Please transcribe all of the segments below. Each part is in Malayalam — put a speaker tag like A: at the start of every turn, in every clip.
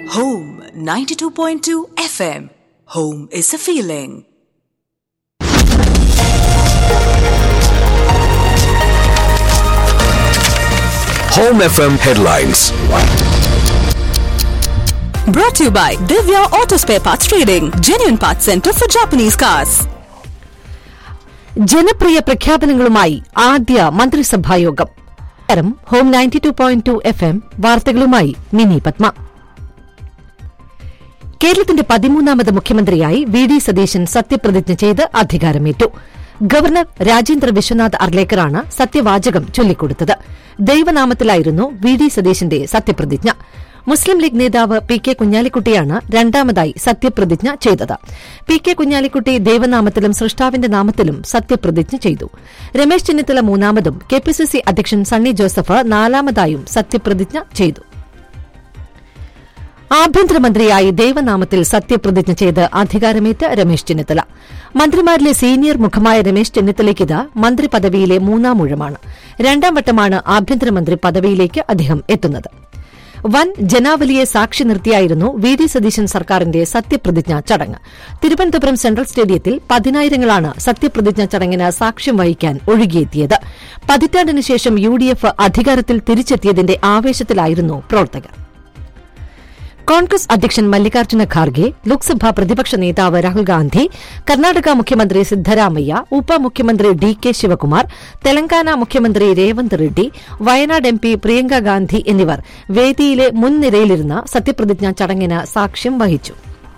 A: Home 92.2 FM. Home is a feeling.
B: Home FM headlines.
A: Brought to you by Divya Auto Spare Parts Trading, genuine parts center for Japanese cars.
C: ജനപ്രിയ പ്രഖ്യാപനങ്ങളുമായി ആദ്യ മന്ത്രിസഭായോഗം നമസ്കാരം, ഹോം ninety two point two F M വാർത്തകളുമായി മിനി പത്മ കേരളത്തിന്റെ പതിമൂന്നാമത് മുഖ്യമന്ത്രിയായി വി ഡി സതീശൻ സത്യപ്രതിജ്ഞ ചെയ്ത് അധികാരമേറ്റു ഗവർണർ രാജേന്ദ്ര വിശ്വനാഥ് അർലേക്കറാണ് സത്യവാചകം ചൊല്ലിക്കൊടുത്തത് ദൈവനാമത്തിലായിരുന്നു വി ഡി സതീശന്റെ സത്യപ്രതിജ്ഞ മുസ്ലിം ലീഗ് നേതാവ് പി കെ കുഞ്ഞാലിക്കുട്ടിയാണ് രണ്ടാമതായി സത്യപ്രതിജ്ഞ ചെയ്തത് പി കെ കുഞ്ഞാലിക്കുട്ടി ദൈവനാമത്തിലും സൃഷ്ടാവിന്റെ നാമത്തിലും സത്യപ്രതിജ്ഞ ചെയ്തു രമേശ് ചെന്നിത്തല മൂന്നാമതും കെ പി സി സി അധ്യക്ഷൻ സണ്ണി ജോസഫ് നാലാമതായും സത്യപ്രതിജ്ഞ ചെയ്തു ആഭ്യന്തരമന്ത്രിയായി ദൈവനാമത്തിൽ സത്യപ്രതിജ്ഞ ചെയ്ത് അധികാരമേറ്റ് രമേശ് ചെന്നിത്തല മന്ത്രിമാരിലെ സീനിയർ മുഖമായ രമേശ് ചെന്നിത്തലയ്ക്ക് ഇത് മന്ത്രി പദവിയിലെ മൂന്നാം ഊഴമാണ് രണ്ടാം വട്ടമാണ് ആഭ്യന്തരമന്ത്രി പദവിയിലേക്ക് അദ്ദേഹം എത്തുന്നത് വൻ ജനാവലിയെ സാക്ഷി നിർത്തിയായിരുന്നു വി ഡി സതീശൻ സർക്കാരിന്റെ സത്യപ്രതിജ്ഞ ചടങ്ങ് തിരുവനന്തപുരം സെൻട്രൽ സ്റ്റേഡിയത്തിൽ പതിനായിരങ്ങളാണ് സത്യപ്രതിജ്ഞ ചടങ്ങിന് സാക്ഷ്യം വഹിക്കാൻ ഒഴുകിയെത്തിയത് പതിറ്റാണ്ടിന് ശേഷം യു ഡി എഫ് അധികാരത്തിൽ തിരിച്ചെത്തിയതിന്റെ ആവേശത്തിലായിരുന്നു പ്രവർത്തകർ കോൺഗ്രസ് അധ്യക്ഷൻ മല്ലികാർജ്ജുന ഖാർഗെ ലോക്സഭാ പ്രതിപക്ഷ നേതാവ് രാഹുൽ ഗാന്ധി കർണാടക മുഖ്യമന്ത്രി സിദ്ധരാമയ്യ ഉപമുഖ്യമന്ത്രി ഡി കെ ശിവകുമാർ തെലങ്കാന മുഖ്യമന്ത്രി രേവന്ത് റെഡ്ഡി വയനാട് എം പി പ്രിയങ്ക ഗാന്ധി എന്നിവർ വേദിയിലെ മുൻനിരയിലിരുന്ന് സത്യപ്രതിജ്ഞാ ചടങ്ങിന് സാക്ഷ്യം വഹിച്ചു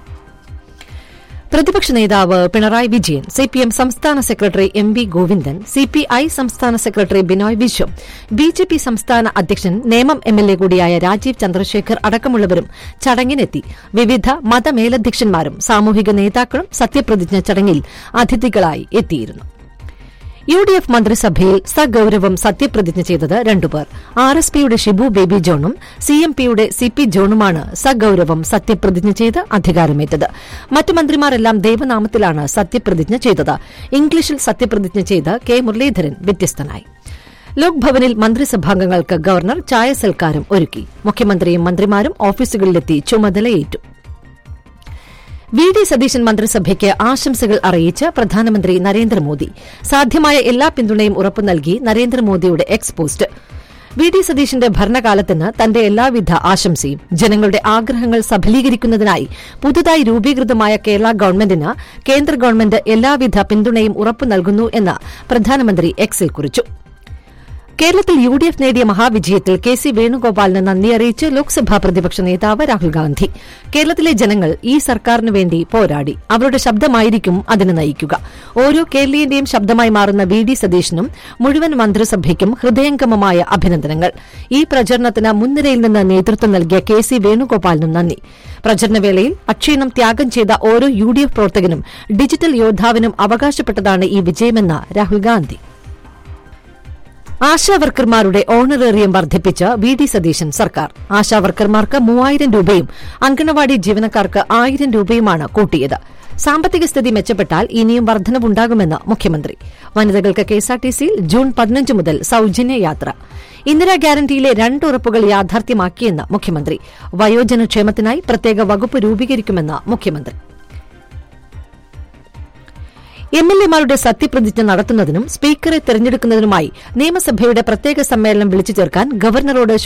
C: പ്രതിപക്ഷ നേതാവ് പിണറായി വിജയൻ സിപിഎം സംസ്ഥാന secretary M V Govindan CPI സംസ്ഥാന സെക്രട്ടറി ബിനോയ് വിശ്വം ബിജെപി സംസ്ഥാന അധ്യക്ഷൻ നേമം എംഎൽഎ കൂടിയായ രാജീവ് ചന്ദ്രശേഖർ അടക്കമുള്ളവരും ചടങ്ങിനെത്തി വിവിധ മതമേലധ്യക്ഷന്മാരും സാമൂഹിക നേതാക്കളും സത്യപ്രതിജ്ഞ ചടങ്ങിൽ അതിഥികളായി എത്തിയിരുന്നു യു ഡി എഫ് മന്ത്രിസഭയിൽ സഗൌരവം സത്യപ്രതിജ്ഞ ചെയ്തത് രണ്ടുപേർ ആർ എസ് പിയുടെ ഷിബു ബേബി ജോണും സി എം പിയുടെ സി പി ജോണുമാണ് സഗൌരവം സത്യപ്രതിജ്ഞ ചെയ്ത് അധികാരമേറ്റത് മറ്റു മന്ത്രിമാരെല്ലാം ദൈവനാമത്തിലാണ് സത്യപ്രതിജ്ഞ ചെയ്തത് ഇംഗ്ലീഷിൽ സത്യപ്രതിജ്ഞ ചെയ്ത് കെ മുരളീധരൻ വ്യത്യസ്തനായി ലോക്ഭവനിൽ മന്ത്രിസഭാംഗങ്ങൾക്ക് ഗവർണർ ചായ സൽക്കാരം ഒരുക്കി മുഖ്യമന്ത്രിയും മന്ത്രിമാരും ഓഫീസുകളിലെത്തി ചുമതലയേറ്റു വി ഡി സതീശൻ മന്ത്രിസഭയ്ക്ക് ആശംസകൾ അറിയിച്ച് പ്രധാനമന്ത്രി നരേന്ദ്രമോദി സാധ്യമായ എല്ലാ പിന്തുണയും ഉറപ്പു നൽകി നരേന്ദ്രമോദിയുടെ എക്സ് പോസ്റ്റ് വി ഡി സതീശന്റെ ഭരണകാലത്തിന് തന്റെ എല്ലാവിധ ആശംസയും ജനങ്ങളുടെ ആഗ്രഹങ്ങൾ സഫലീകരിക്കുന്നതിനായി പുതുതായി രൂപീകൃതമായ കേരള ഗവൺമെന്റിന് കേന്ദ്ര ഗവൺമെന്റ് എല്ലാവിധ പിന്തുണയും ഉറപ്പു നൽകുന്നു എന്ന് പ്രധാനമന്ത്രി എക്സിൽ കുറിച്ചു കേരളത്തിൽ യു ഡി എഫ് നേടിയ മഹാവിജയത്തിൽ കെ സി വേണുഗോപാലിന് നന്ദി അറിയിച്ച് ലോക്സഭാ പ്രതിപക്ഷ നേതാവ് രാഹുൽ ഗാന്ധി കേരളത്തിലെ ജനങ്ങൾ ഈ സർക്കാരിന് വേണ്ടി പോരാടി അവരുടെ ശബ്ദമായിരിക്കും അതിന് നയിക്കുക ഓരോ കേരളീയന്റെയും ശബ്ദമായി മാറുന്ന വി ഡി സതീശനും മുഴുവൻ മന്ത്രിസഭയ്ക്കും ഹൃദയംഗമമായ അഭിനന്ദനങ്ങൾ ഈ പ്രചരണത്തിന് മുൻനിരയിൽ നിന്ന് നേതൃത്വം നൽകിയ കെ സി വേണുഗോപാലിനും നന്ദി പ്രചരണവേളയിൽ അക്ഷീണം ത്യാഗം ചെയ്ത ഓരോ യു ഡി എഫ് പ്രവർത്തകനും ഡിജിറ്റൽ യോദ്ധാവിനും അവകാശപ്പെട്ടതാണ് ഈ വിജയമെന്ന് രാഹുൽ ഗാന്ധി ആശാവർക്കർമാരുടെ ഓണറേറിയം വർദ്ധിപ്പിച്ച് വി ഡി സതീശൻ സർക്കാർ ആശാവർക്കർമാർക്ക് മൂവായിരം രൂപയും അങ്കണവാടി ജീവനക്കാർക്ക് ആയിരം രൂപയുമാണ് കൂട്ടിയത് സാമ്പത്തിക സ്ഥിതി മെച്ചപ്പെട്ടാൽ ഇനിയും വർധനവുണ്ടാകുമെന്ന് മുഖ്യമന്ത്രി വനിതകൾക്ക് കെഎസ്ആർടിസിയിൽ ജൂൺ പതിനഞ്ച് മുതൽ സൌജന്യ യാത്ര ഇന്ദിരാ ഗ്യാരണ്ടിയിലെ രണ്ട് ഉറപ്പുകൾ യാഥാർത്ഥ്യമാക്കിയെന്ന് മുഖ്യമന്ത്രി വയോജനക്ഷേമത്തിനായി പ്രത്യേക വകുപ്പ് രൂപീകരിക്കുമെന്ന് മുഖ്യമന്ത്രി എം എൽ എമാരുടെ സത്യപ്രതിജ്ഞ നടത്തുന്നതിനും സ്പീക്കറെ തെരഞ്ഞെടുക്കുന്നതിനുമായി നിയമസഭയുടെ പ്രത്യേക സമ്മേളനം വിളിച്ചു ചേർക്കാൻ ഗവർണറോട്